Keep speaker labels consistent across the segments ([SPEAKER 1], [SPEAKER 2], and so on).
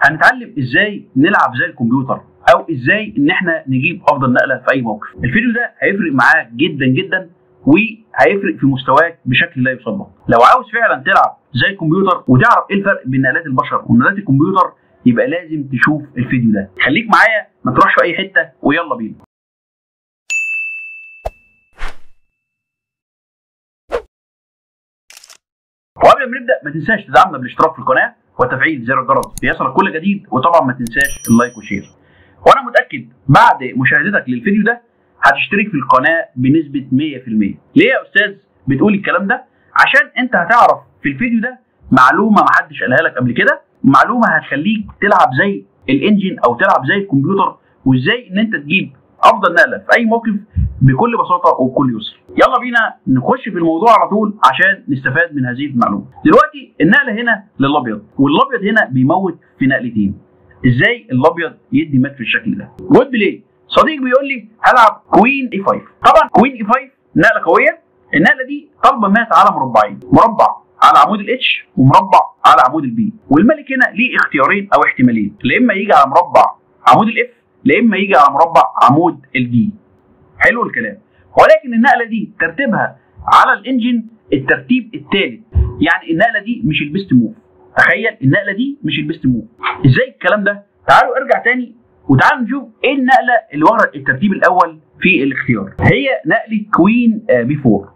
[SPEAKER 1] هنتعلم ازاي نلعب زي الكمبيوتر او ازاي ان احنا نجيب افضل نقله في اي موقف الفيديو ده هيفرق معاك جدا جدا وهيفرق في مستواك بشكل لا يصدق لو عاوز فعلا تلعب زي الكمبيوتر وتعرف ايه الفرق بين نقلات البشر ونقلات الكمبيوتر يبقى لازم تشوف الفيديو ده خليك معايا ما تروحش في اي حته ويلا بينا وقبل ما نبدا ما تنساش تدعمنا بالاشتراك في القناه وتفعيل زر الجرس ليصلك كل جديد وطبعا ما تنساش اللايك والشير وانا متاكد بعد مشاهدتك للفيديو ده هتشترك في القناه بنسبه 100% ليه يا استاذ بتقول الكلام ده عشان انت هتعرف في الفيديو ده معلومه ما حدش قالها لك قبل كده معلومه هتخليك تلعب زي الانجن او تلعب زي الكمبيوتر وازاي ان انت تجيب افضل نقله في اي موقف بكل بساطه وبكل يسر. يلا بينا نخش في الموضوع على طول عشان نستفاد من هذه المعلومه. دلوقتي النقله هنا للابيض والابيض هنا بيموت في نقلتين. ازاي الابيض يدي مات في الشكل ده؟ جود بلاي صديق بيقول لي هلعب كوين اي 5 طبعا كوين اي 5 نقله قويه النقله دي طالبه مات على مربعين مربع على عمود الاتش ومربع على عمود البي والملك هنا ليه اختيارين او احتمالين لا اما يجي على مربع عمود الاف لا اما يجي على مربع عمود الدي حلو الكلام ولكن النقله دي ترتيبها على الانجن الترتيب الثالث يعني النقله دي مش البيست موف تخيل النقله دي مش البيست موف ازاي الكلام ده تعالوا ارجع تاني وتعالوا نشوف ايه النقله اللي ورا الترتيب الاول في الاختيار هي نقله كوين بي 4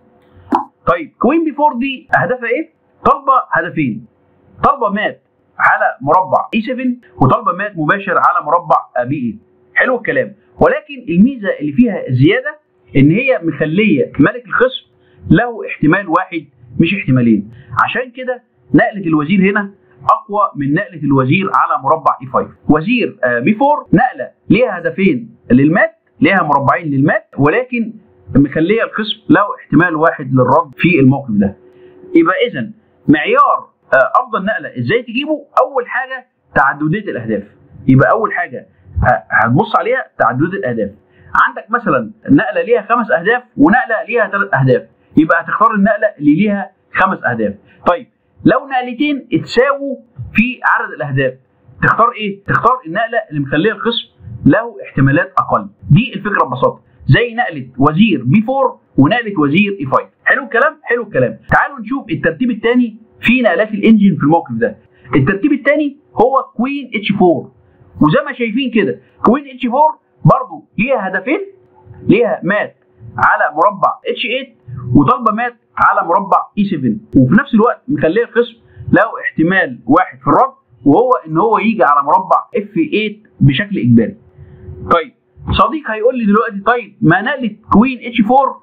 [SPEAKER 1] طيب كوين بي 4 دي هدفها ايه طالبه هدفين طالبه مات على مربع اي 7 وطالبه مات مباشر على مربع بي 8 حلو الكلام ولكن الميزه اللي فيها زياده ان هي مخليه ملك الخصم له احتمال واحد مش احتمالين عشان كده نقله الوزير هنا اقوى من نقله الوزير على مربع اي 5 وزير بي 4 نقله ليها هدفين للمات ليها مربعين للمات ولكن مخليه الخصم له احتمال واحد للرد في الموقف ده يبقى اذا معيار افضل نقله ازاي تجيبه اول حاجه تعدديه الاهداف يبقى اول حاجه هتبص عليها تعدد الاهداف عندك مثلا نقله ليها خمس اهداف ونقله ليها ثلاث اهداف يبقى هتختار النقله اللي ليها خمس اهداف طيب لو نقلتين اتساووا في عدد الاهداف تختار ايه تختار النقله اللي مخليه الخصم له احتمالات اقل دي الفكره ببساطه زي نقله وزير بي 4 ونقله وزير اي 5 حلو الكلام حلو الكلام تعالوا نشوف الترتيب الثاني في نقلات الانجن في الموقف ده الترتيب الثاني هو كوين اتش 4 وزي ما شايفين كده كوين اتش 4 برضه ليها هدفين ليها مات على مربع اتش 8 وضربه مات على مربع اي 7 وفي نفس الوقت مخليه الخصم له احتمال واحد في الرد وهو ان هو يجي على مربع اف 8 بشكل اجباري. طيب صديق هيقول لي دلوقتي طيب ما نقله كوين اتش 4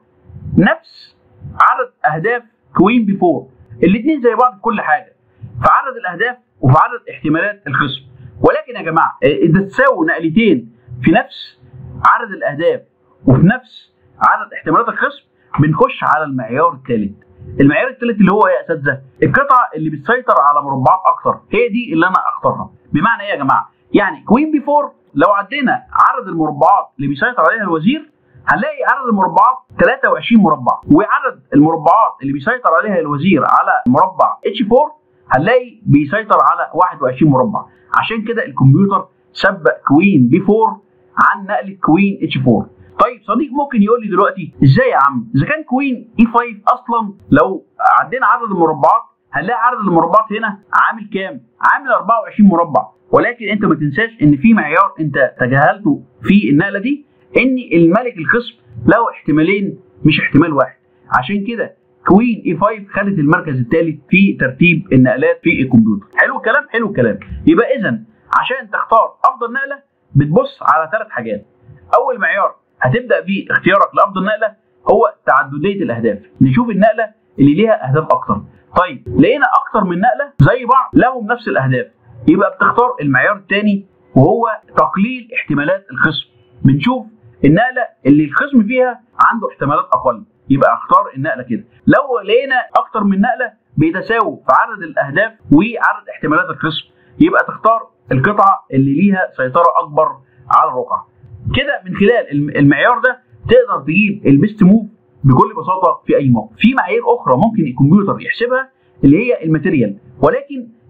[SPEAKER 1] نفس عدد اهداف كوين بي 4 الاثنين زي بعض في كل حاجه في عدد الاهداف وفي عدد احتمالات الخصم ولكن يا جماعه اذا تساووا نقلتين في نفس عدد الاهداف وفي نفس عدد احتمالات الخصم بنخش على المعيار الثالث المعيار الثالث اللي هو ايه يا اساتذه القطعه اللي بتسيطر على مربعات اكتر هي دي اللي انا اختارها بمعنى ايه يا جماعه يعني كوين بي 4 لو عدينا عدد المربعات اللي بيسيطر عليها الوزير هنلاقي عدد المربعات 23 مربع وعدد المربعات اللي بيسيطر عليها الوزير على مربع اتش 4 هنلاقي بيسيطر على 21 مربع عشان كده الكمبيوتر سبق كوين بي 4 عن نقله كوين اتش 4 طيب صديق ممكن يقول لي دلوقتي ازاي يا عم اذا كان كوين اي 5 اصلا لو عدينا عدد المربعات هنلاقي عدد المربعات هنا عامل كام عامل 24 مربع ولكن انت ما تنساش ان في معيار انت تجاهلته في النقله دي ان الملك الخصم له احتمالين مش احتمال واحد عشان كده كوين اي 5 خدت المركز الثالث في ترتيب النقلات في الكمبيوتر حلو الكلام حلو الكلام يبقى اذا عشان تختار افضل نقله بتبص على ثلاث حاجات اول معيار هتبدا بيه اختيارك لافضل نقله هو تعدديه الاهداف نشوف النقله اللي ليها اهداف اكتر طيب لقينا اكتر من نقله زي بعض لهم نفس الاهداف يبقى بتختار المعيار الثاني وهو تقليل احتمالات الخصم بنشوف النقله اللي الخصم فيها عنده احتمالات اقل يبقى اختار النقله كده لو لقينا اكتر من نقله بيتساووا في عدد الاهداف وعدد احتمالات الخصم يبقى تختار القطعه اللي ليها سيطره اكبر على الرقعه كده من خلال المعيار ده تقدر تجيب البيست موف بكل بساطه في اي موقف في معايير اخرى ممكن الكمبيوتر يحسبها اللي هي الماتيريال ولكن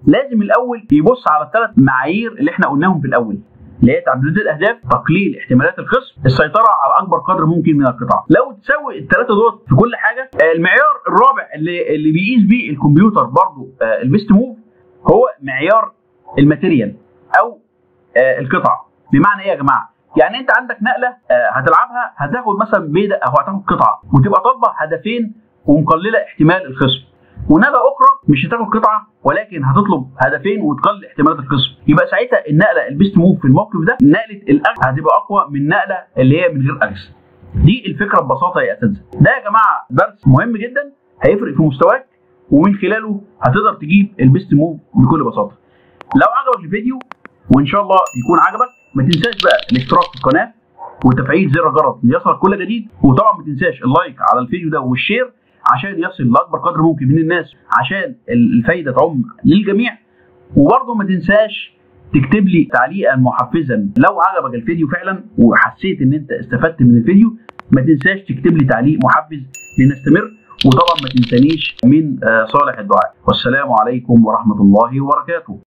[SPEAKER 1] لازم الاول يبص على الثلاث معايير اللي احنا قلناهم في الاول اللي هي تعددات الاهداف تقليل احتمالات الخصم السيطره على اكبر قدر ممكن من القطاع لو تسوي الثلاثه دول في كل حاجه آه، المعيار الرابع اللي اللي بيقيس بيه الكمبيوتر برضو آه، البيست موف هو معيار الماتيريال او آه، القطع بمعنى ايه يا جماعه يعني انت عندك نقله آه، هتلعبها هتاخد مثلا بيدق او هتاخد قطعه وتبقى طالبه هدفين ومقلله احتمال الخصم ونقله اخرى مش هتاخد قطعه ولكن هتطلب هدفين وتقلل احتمالات الخصم يبقى ساعتها النقله البيست موف في الموقف ده نقله الاخذ هتبقى اقوى من نقله اللي هي من غير اخذ دي الفكره ببساطه يا اساتذه ده يا جماعه درس مهم جدا هيفرق في مستواك ومن خلاله هتقدر تجيب البيست موف بكل بساطه لو عجبك الفيديو وان شاء الله يكون عجبك ما تنساش بقى الاشتراك في القناه وتفعيل زر الجرس ليصلك كل جديد وطبعا ما تنساش اللايك على الفيديو ده والشير عشان يصل لاكبر قدر ممكن من الناس عشان الفايده تعم للجميع وبرضه ما تنساش تكتب لي تعليقا محفزا لو عجبك الفيديو فعلا وحسيت ان انت استفدت من الفيديو ما تنساش تكتب لي تعليق محفز لنستمر وطبعا ما تنسانيش من آه، صالح الدعاء والسلام عليكم ورحمه الله وبركاته